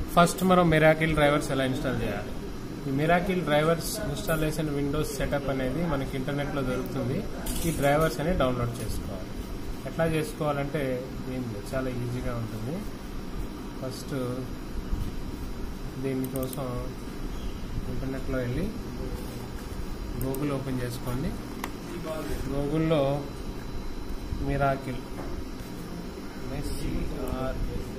first మనం miracle drivers ఎలా install చేయాలి ఈ miracle drivers installation Windows setup అనేది మనకి ఇంటర్నెట్లో దొరుకుతుంది ఈ డ్రైవర్స్ అనేవి డౌన్లోడ్ చేసుకోవాలి ఎట్లా చేసుకోవాలంటే ఏం లేదు చాలా ఈజీగా ఉంటుంది ఫస్ట్ దీనికోసం ఇంటర్నెట్లో వెళ్ళి గూగుల్ ఓపెన్ చేసుకోండి గూగుల్లో miracle SCR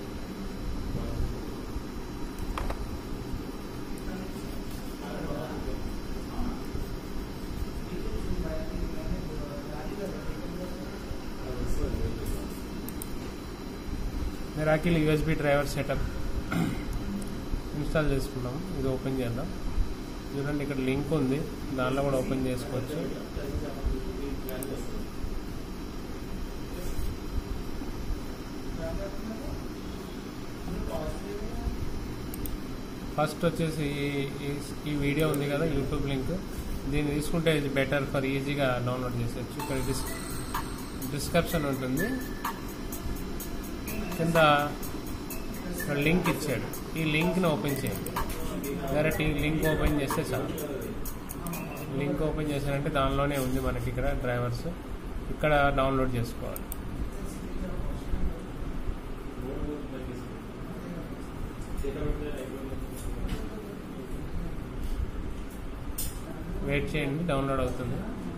miracle USB driver setup install చేసుకున్నాం ఇది ఓపెన్ చేద్దాం చూడండి ఇక్కడ లింక్ ఉంది దానిలో కూడా ఓపెన్ చేసుకోవచ్చు ఫస్ట్ వచ్చేసి ఈ- ఈ- ఈ వీడియో ఉంది కదా యూట్యూబ్ లింక్ దీన్ని తీసుకుంటే ఇది బెటర్ ఫర్ ఈజీగా డౌన్లోడ్ చేసేయచ్చు ఇక్కడ డిస్ డిస్క్రిప్షన్ ఉంటుంది కింద ఇక్కడ లింక్ ఇచ్చాడు ఈ లింక్ని ఓపెన్ చేయండి డైరెక్ట్ ఈ లింక్ ఓపెన్ చేస్తే చాలు లింక్ ఓపెన్ చేశారంటే దానిలోనే ఉంది మనకి ఇక్కడ డ్రైవర్స్ ఇక్కడ డౌన్లోడ్ చేసుకోవాలి వెయిట్ చేయండి డౌన్లోడ్ అవుతుంది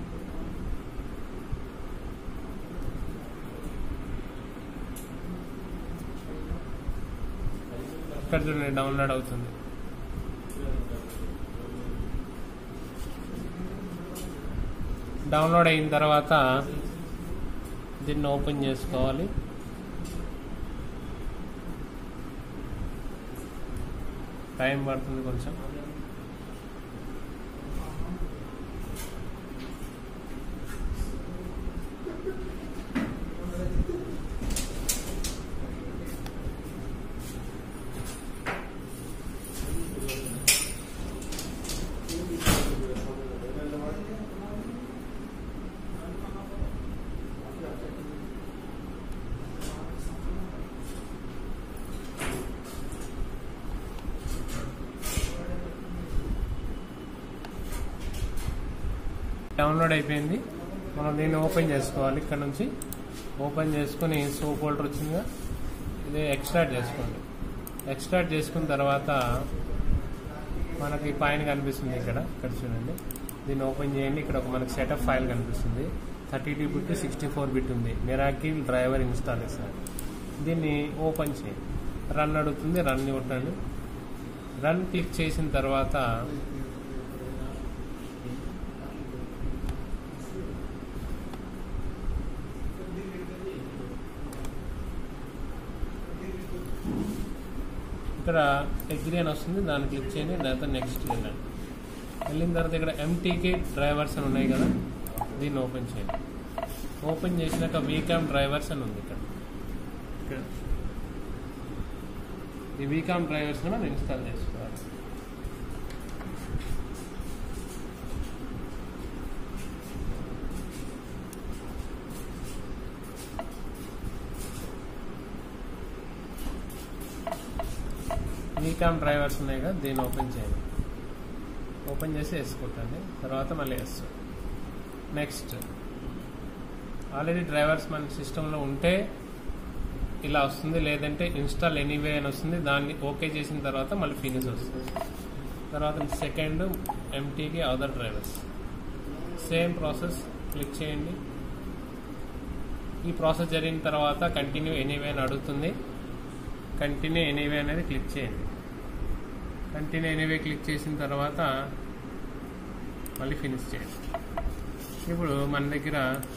ఇక్కడ చూడండి డౌన్లోడ్ అవుతుంది డౌన్లోడ్ అయిన తర్వాత దీన్ని ఓపెన్ చేసుకోవాలి టైం పడుతుంది కొంచెం డౌన్లోడ్ అయిపోయింది మనం దీన్ని ఓపెన్ చేసుకోవాలి ఇక్కడ నుంచి ఓపెన్ చేసుకుని సో ఫోల్డర్ వచ్చిందిగా ఇది ఎక్స్ట్రాక్ట్ చేసుకోండి ఎక్స్ట్రాక్ట్ చేసుకున్న తర్వాత మనకి పైన కనిపిస్తుంది ఇక్కడ ఇక్కడ చూడండి దీన్ని ఓపెన్ చేయండి ఇక్కడ ఒక మనకి సెటప్ ఫైల్ కనిపిస్తుంది thirty two bit sixty four bit ఉంది మిరాకిల్ డ్రైవర్ ఇన్స్టాలేషన్ దీన్ని ఓపెన్ చేయండి రన్ అడుగుతుంది రన్ కొట్టండి రన్ క్లిక్ చేసిన తర్వాత ఇక్కడ అగ్రి అని వస్తుంది దాన్ని క్లిక్ చేయండి తర్వాత నెక్స్ట్ వెళ్ళండి వెళ్ళిన తర్వాత ఇక్కడ ఎంటీకే డ్రైవర్స్ అని ఉన్నాయి కదా దీన్ని ఓపెన్ చేయండి ఓపెన్ చేసినాక వీకామ్ డ్రైవర్స్ అని ఉంది ఇక్కడ ఇక్కడ ఈ వీకామ్ డ్రైవర్స్ మనం ఇన్స్టాల్ చేసుకోవాలి వీకామ్ డ్రైవర్స్ ఉన్నాయి కదా దీన్ని ఓపెన్ చేయండి ఓపెన్ చేసి వేసుకుంటండి తర్వాత మళ్ళీ వేస్తాం నెక్స్ట్ ఆల్రెడీ డ్రైవర్స్ మన సిస్టంలో ఉంటే ఇలా వస్తుంది లేదంటే ఇన్స్టాల్ ఎనీవే అని వస్తుంది దాన్ని ఓకే చేసిన తర్వాత మళ్ళీ ఫినిష్ వస్తుంది తర్వాత సెకండ్ ఎంటీకి other drivers same process click చేయండి ఈ ప్రాసెస్ జరిగిన తర్వాత కంటిన్యూ ఎనీవే అని అడుగుతుంది కంటిన్యూ ఎనీవే అనేది క్లిక్ చేయండి కంటిన్యూ ఎనీవే క్లిక్ చేసిన తర్వాత మళ్ళీ ఫినిష్ చేయండి ఇప్పుడు మన దగ్గర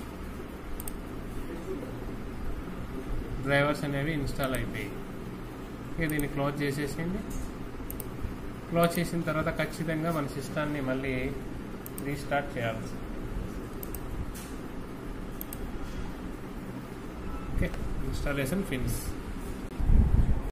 డ్రైవర్స్ అనేవి ఇన్స్టాల్ అయిపోయాయి ఇక దీన్ని క్లోజ్ చేసేసేయండి క్లోజ్ చేసిన తర్వాత ఖచ్చితంగా మన సిస్టాన్ని మళ్ళీ రీస్టార్ట్ చేయాలి ఓకే ఇన్స్టాలేషన్ ఫినిష్